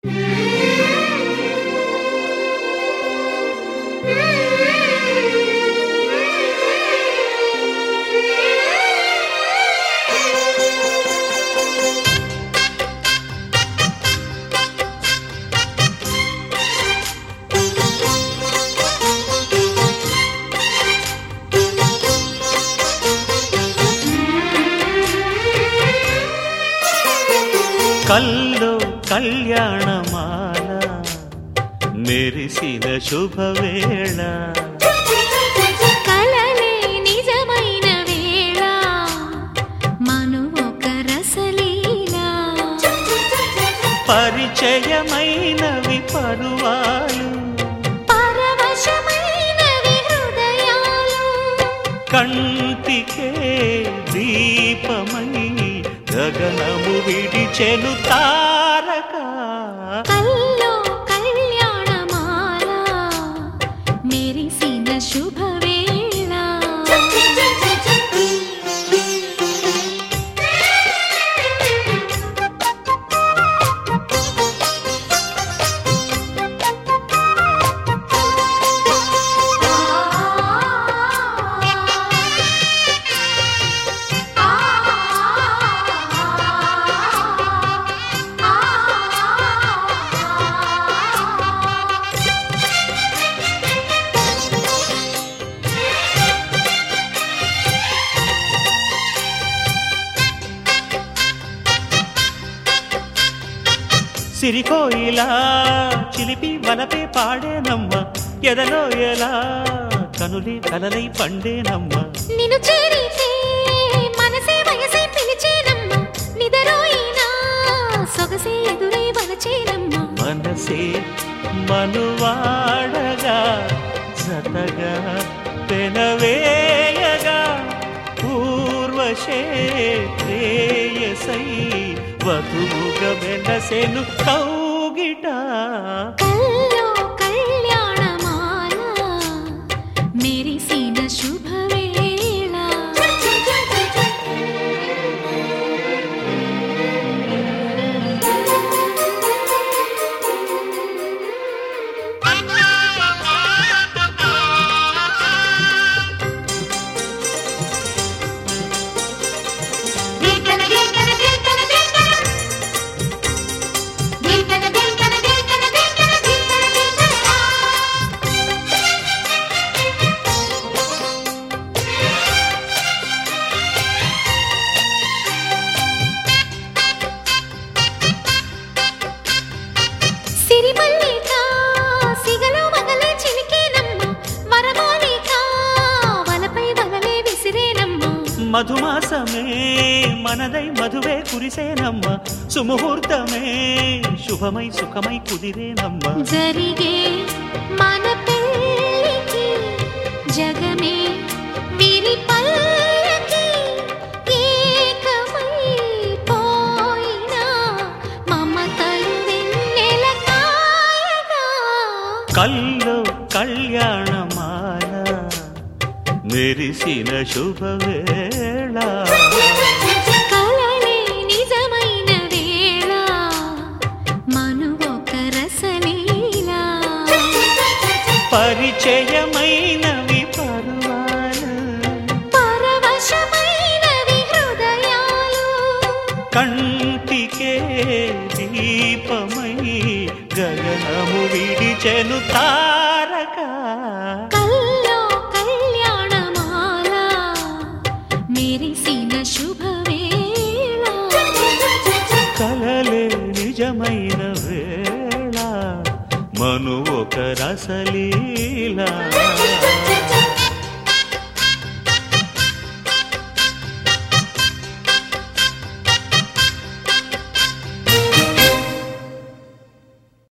కల్లో కళ్యాణమాల మెరిసిన శుభవేళ కలలే నిజమైన వేళ మను ఒక రసలీలా పరిచయమైనవి పరువాలు పరవశమైనవి హృదయాలు కంటికే దీపమై గగనము విడిచెను తారక కల్లో కళ్యాణమాల మెరిసిన శుభవేళ సిరికోయిలా చిలిపి వలపే పాడేనమ్మ ఎదలో ఎలా కనులి కలలై పండేనమ్మ నిన్ను చేరితే మనసే వయసే పిలిచేనమ్మ నిదరోయినా సొగసే ఎదురై వలచేనమ్మ మనసే మనువాడగా సతగా పెనవేయగా పూర్వశే ప్రేయసై వధువుగా వెనసెను కౌగిట కల్లో కళ్యాణమాల మెరిసిన శుభవేళ సిరిమల్లిక సిగలో వగలే చిలికేనమ్మ వరమాలిక వలపై వలలే విసిరేనమ్మ మధుమాసమే మనదై మధువే కురిసేనమ్మ సుముహూర్తమే శుభమై సుఖమై కుదిరేనమ్మ జరిగే మన పెళ్ళికి జగమే విరి పల్లకి ఏకమై పోయినా మమతలు వెన్నెల కాయగా కల్లో కళ్యాణమాల మెరిసిన శుభవేళ కలలే నిజమైన వేళ మను ఒక రసలీలా పరిచయమైనవి పరువాలు పరవశమైనవి హృదయాలు కంటికే దీపమై గగనము విడిచెను తారక కల్లో కళ్యాణమాల మెరిసిన శుభవేళ కలలే నిజమైన వేళ మను ఒక రసలీలా